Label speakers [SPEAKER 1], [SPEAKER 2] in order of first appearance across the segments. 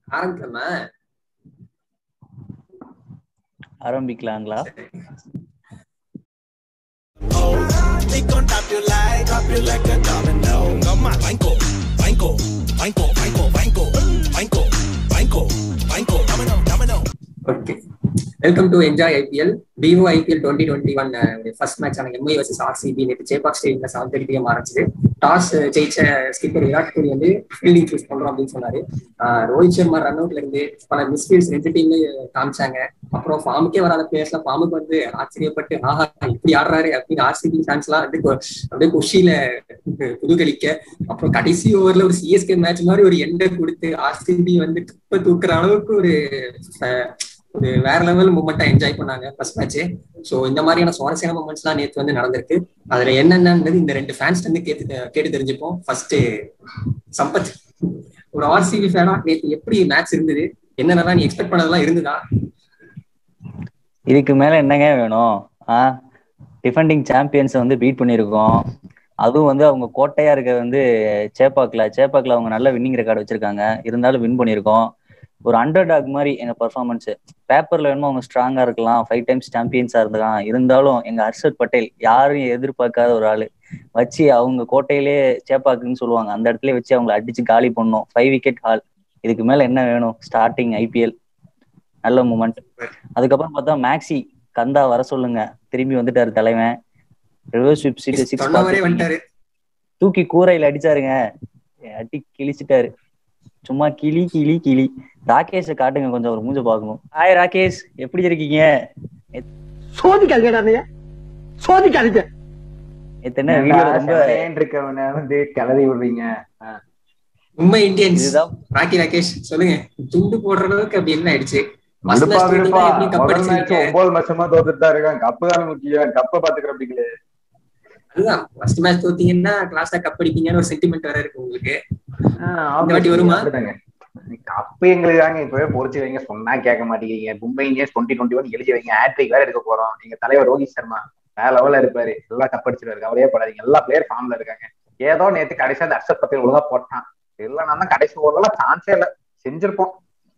[SPEAKER 1] ஆரம்பிக்கலாமா
[SPEAKER 2] ஆரம்பிக்கலாங்களா
[SPEAKER 3] We gon' drop you like, drop you like a domino. Come on, Banco, Banco, Banco, Banco, Banco, Banco, Banco, Banco, domino, domino.
[SPEAKER 1] Okay welcome to enjoy IPL Vivo IPL twenty twenty one first match ஆன MI versus RCB நேற்று சேப்பாக் ஸ்டேடியம்ல seven thirty PM ஆரம்பிச்சது toss ஜெயிச்ச skipper Virat Kohli வந்து fielding choose பண்றோம் அப்படின்னு சொன்னாரு ஆஹ் ரோஹித் சர்மா ரன் அவுட்ல இருந்து பல மிஸ்ஃபீல்ட்ஸ் ரெண்டு டீம்ல காமிச்சாங்க அப்புறம் ஃபார்முக்கே வராத பிளேயர்ஸ்ல ஃபார்முக்கு வந்து ஆச்சரியப்பட்டு ஆஹா இப்படி ஆடுறாரு அப்படின்னு ஆர்சிபி ஃபேன்ஸ் எல்லாம் வந்து கொ- அப்படியே குஷியில புதுகலிக்க அப்புறம் கடைசி ஓவர்ல ஒரு சிஎஸ்கே மேட்ச் மாதிரி ஒரு எண்டை கொடுத்து ஆர்சிபி வந்து குப்பை தூக்குற அளவுக்கு ஒரு அஹ், ஒரு வேற லெவல் மூமெண்டா என்ஜாய் பண்ணாங்க ஃபர்ஸ்ட் மேட்ச் சோ இந்த மாதிரியான சுவாரஸ்யமான மூமெண்ட்ஸ் எல்லாம் நேத்து வந்து நடந்திருக்கு அதுல என்னென்னது இந்த ரெண்டு ஃபேன்ஸ் வந்து கேட்டு கேட்டு தெரிஞ்சுப்போம் ஃபர்ஸ்ட் சம்பத் ஒரு ஆர்சிபி ஃபேனா நேத்து எப்படி மேட்ச் இருந்தது என்னென்னலாம் நீ எக்ஸ்பெக்ட் பண்ணதெல்லாம் இருந்ததா
[SPEAKER 2] இதுக்கு மேல என்னங்க வேணும் ஆ டிஃபெண்டிங் சாம்பியன்ஸை வந்து பீட் பண்ணியிருக்கோம் அதுவும் வந்து அவங்க கோட்டையா இருக்க வந்து சேப்பாக்ல சேப்பாக்ல அவங்க நல்ல வின்னிங் ரெக்கார்டு வச்சிருக்காங்க இருந்தாலும் வின் பண்ணியிருக்கோம் ஒரு அண்டர் டாக் மாதிரி எங்க பெர்ஃபார்மன்ஸ் பேப்பர்ல வேணுமோ அவங்க ஸ்ட்ராங்கா இருக்கலாம் ஃபைவ் டைம்ஸ் சாம்பியன்ஸா இருக்கலாம் இருந்தாலும் எங்க ஹர்ஷத் பட்டேல் யாரும் எதிர்பார்க்காத ஒரு ஆளு வச்சு அவங்க கோட்டையிலே சேப்பாக்குன்னு சொல்லுவாங்க அந்த இடத்துல வச்சு அவங்களை அடிச்சு காலி பண்ணோம் ஃபைவ் விக்கெட் ஹால் இதுக்கு மேல என்ன வேணும் ஸ்டார்டிங் ஐபிஎல் நல்ல மூமெண்ட் அதுக்கப்புறம் பார்த்தா மேக்ஸி கந்தா வர சொல்லுங்க திரும்பி வந்துட்டாரு தலைவன் ரிவர்ஸ் ஸ்விப் சீட் சிக்ஸ்
[SPEAKER 1] சொன்னவரே வந்துட்டாரு
[SPEAKER 2] தூக்கி கூரையில அடிச்சாருங்க அடி கிழிச்சிட்டாரு சும்மா கிளி கிளி கிளி ராகேஷை காட்டுங்க கொஞ்சம் ஒரு மூஞ்ச பார்க்கணும் ஹாய் ராகேஷ் எப்படி இருக்கீங்க
[SPEAKER 4] சோதிக்காதீங்கடா நீங்க சோதிக்காதீங்க
[SPEAKER 2] நேத்து என்ன வீடியோ ரொம்ப
[SPEAKER 5] இருக்கவன வந்து கிளறி விடுறீங்க
[SPEAKER 1] மும்பை இந்தியன்ஸ்
[SPEAKER 2] இதுதான்
[SPEAKER 1] ராக்கி ராகேஷ் சொல்லுங்க துண்டு போடுற அளவுக்கு அப்படி என்ன ஆயிடுச்சு
[SPEAKER 5] விடுப்பா விடுப்பா
[SPEAKER 1] எப்படி கப்
[SPEAKER 5] முதல் மேட்ச்
[SPEAKER 1] அடிச்சிருக்கீங்க
[SPEAKER 5] ஒன்பது வருஷமா தோத்துட்டு தான் இருக்காங்க கப்பு தானே முக்கியம் கப்பை பாத்துக்கிற அப்படிங்களே
[SPEAKER 1] அதுதான் ஃபர்ஸ்ட் மேட்ச் தோத்தீங்கன்னா கிளாஸ்ல கப் அடிப்பீங்கன்னு ஒரு சென்டிமெண்ட் வேற இருக்கு உங்களுக்கு இந்த வாட்டி வருமா?
[SPEAKER 5] கப்பு எங்களுக்கு தாங்க இப்பவே பொறிச்சு வைங்க சொன்னா கேட்க மாட்டேங்கிறீங்க Mumbai Indians twenty twenty one எழுதி வைங்க ஹேட்ரிக் வேற எடுக்க போறோம் எங்க தலைவர் ரோஹித் சர்மா வேற லெவல்ல இருப்பாரு எல்லாம் கப் அடிச்சிருவாரு கவலையே படாதீங்க எல்லா பிளேயர் ஃபார்ம்ல இருக்காங்க ஏதோ நேத்து கடைசியா அந்த ஹர்ஷத் பத்தேல் ஒழுங்கா போட்டான் இல்லைன்னா தான் கடைசி ஓவர்லாம் சான்ஸே இல்ல செஞ்சிருப்போம்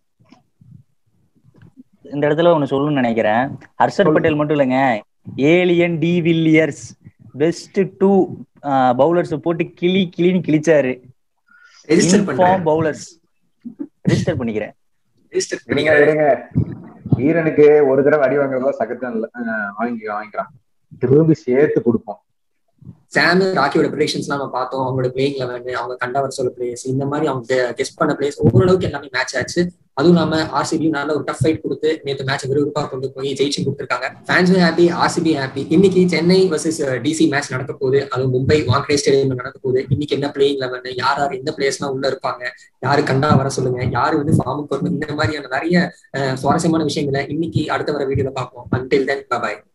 [SPEAKER 2] இந்த இடத்துல ஒண்ணு சொல்லணும்னு நினைக்கிறேன் ஹர்ஷத்
[SPEAKER 5] சொல்லு.
[SPEAKER 2] பட்டேல் மட்டும் இல்லைங்க alien de Villiers best two bowlers போட்டு கிளி கிளின்னு கிழிச்சாரு
[SPEAKER 1] ரெஜிஸ்டர்
[SPEAKER 2] இன்ஃபார்ம்
[SPEAKER 1] பண்றேன்
[SPEAKER 2] பவுலர்ஸ் ரெஜிஸ்டர் பண்ணிக்கிறேன்
[SPEAKER 1] ரெஜிஸ்டர்
[SPEAKER 5] விடுங்க விடுங்க வீரனுக்கு ஒரு தடவை அடி வாங்குறதா சகஜம் இல்ல அஹ் வாங்கிக்கலாம் வாங்கிக்கலாம் திரும்பி சேர்த்து கொடுப்போம்
[SPEAKER 1] சாம் ராக்கியோட ப்ரிடிக்ஷன்ஸ் நம்ம பார்த்தோம் அவங்களோட பிளேயிங் லெவன் அவங்க கண்டவர் சொல்ல பிளேயர்ஸ் இந்த மாதிரி அவங்க கெஸ்ட் பண்ண பிளேயர்ஸ் ஓரளவுக்கு எல்லாமே மேட்ச் ஆச்சு அதுவும் இல்லாம ஆர்சிபி நல்ல ஒரு டஃப் ஃபைட் கொடுத்து நேற்று மேட்ச் விறுவிறுப்பா கொண்டு போய் ஜெயிச்சு கொடுத்துருக்காங்க ஃபேன்ஸும் ஹாப்பி ஆர்சிபி ஹாப்பி இன்னைக்கு சென்னை வர்சஸ் டிசி மேட்ச் நடக்க போகுது அதுவும் மும்பை வாங்கடே ஸ்டேடியம்ல நடக்க போகுது இன்னைக்கு என்ன பிளேயிங் லெவன் யார் யார் எந்த பிளேயர்ஸ்லாம் உள்ள இருப்பாங்க யாரு கண்டா வர சொல்லுங்க யாரு வந்து ஃபார்முக்கு வரணும் இந்த மாதிரியான நிறைய அஹ், சுவாரஸ்யமான விஷயங்களை இன்னைக்கு அடுத்த வர வீடியோல பார்ப்போம் அன்டில் தென் பாய்